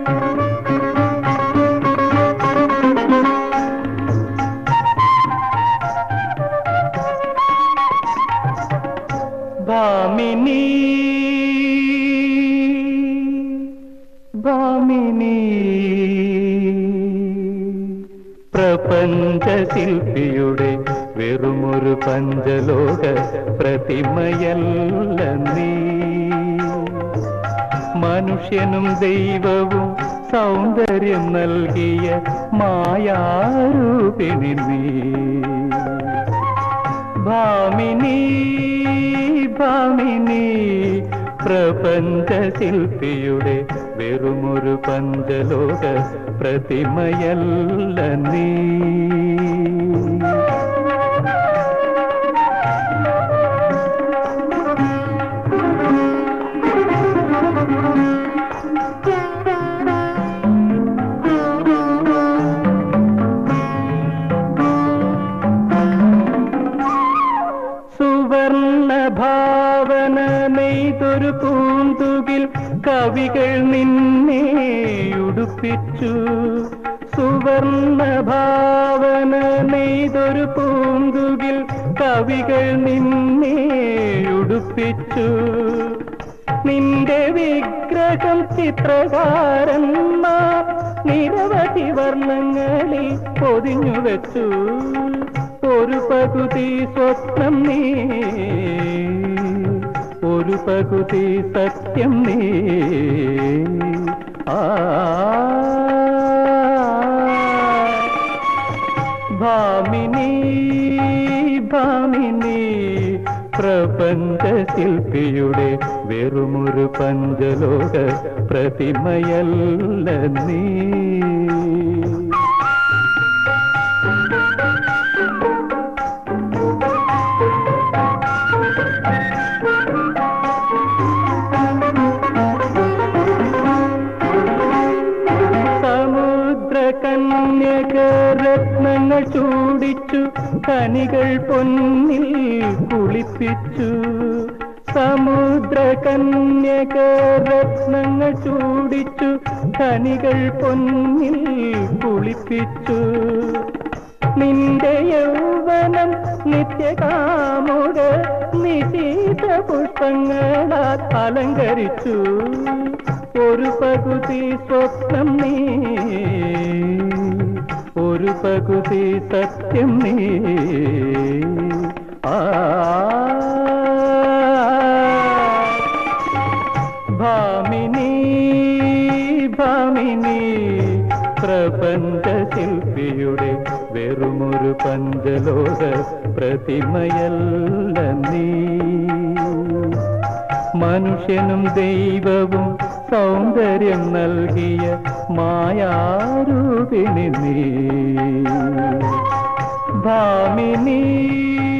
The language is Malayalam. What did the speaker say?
ഭാമിനി ഭാമിനി പ്രപഞ്ച ശില്പിയുടെ വെറുമൊരു പഞ്ചലോക പ്രതിമയല്ല നീ മനുഷ്യനും ദൈവവും സൗന്ദര്യം നൽകിയ മായാരൂപിണി നീ ഭാമിനി ഭാമിനി പ്രപഞ്ച ശില്പിയുടെ വെറുമൊരു പഞ്ചലോക പ്രതിമയല്ല നീ സുവർണ ഭാവന നെയ്തൊരു പൂന്തുകിൽ കവികൾ നിന്നെ ഉടുപ്പിച്ചു സുവർണ ഭാവന നെയ്തൊരു പൂന്തുകിൽ കവികൾ നിന്നെ ഉടുപ്പിച്ചു നിന്റെ വിഗ്രഹം ചിത്രകാരന്മാർ നിരവധി വർണ്ണങ്ങളിൽ പൊതിഞ്ഞു വെച്ചു ഒരു പകുതി സ്വപ്നം നീ ഒരു പകുതി സത്യം നീ ആ ഭാമിനി ഭാമിനി പ്രപഞ്ച ശില്പിയുടെ വെറുമൊരു പഞ്ചലോക പ്രതിമയല്ല നീ സമുദ്ര കന്യക രത്നങ്ങൾ ചൂടിച്ചു കനികൾ പൊന്നിൽ കുളിപ്പിച്ചു സമുദ്ര കന്യക രത്നങ്ങൾ ചൂടിച്ചു കനികൾ പൊന്നിൽ കുളിപ്പിച്ചു നിന്റെ യൗവനം നിത്യകാമുക നിശീത പുഷ്പങ്ങളാൽ അലങ്കരിച്ചു ഒരു പകുതി സ്വപ്നം നീ ഒരു പകുതി സത്യം നീ ആ ഭാമിനി ഭാമിനി പ്രപഞ്ച ശില്പിയുടെ വെറുമൊരു പഞ്ചലോക പ്രതിമയല്ല നീ മനുഷ്യനും ദൈവവും സൗന്ദര്യം നൽകിയ മായാരൂപിണി നീ ഭാമിനി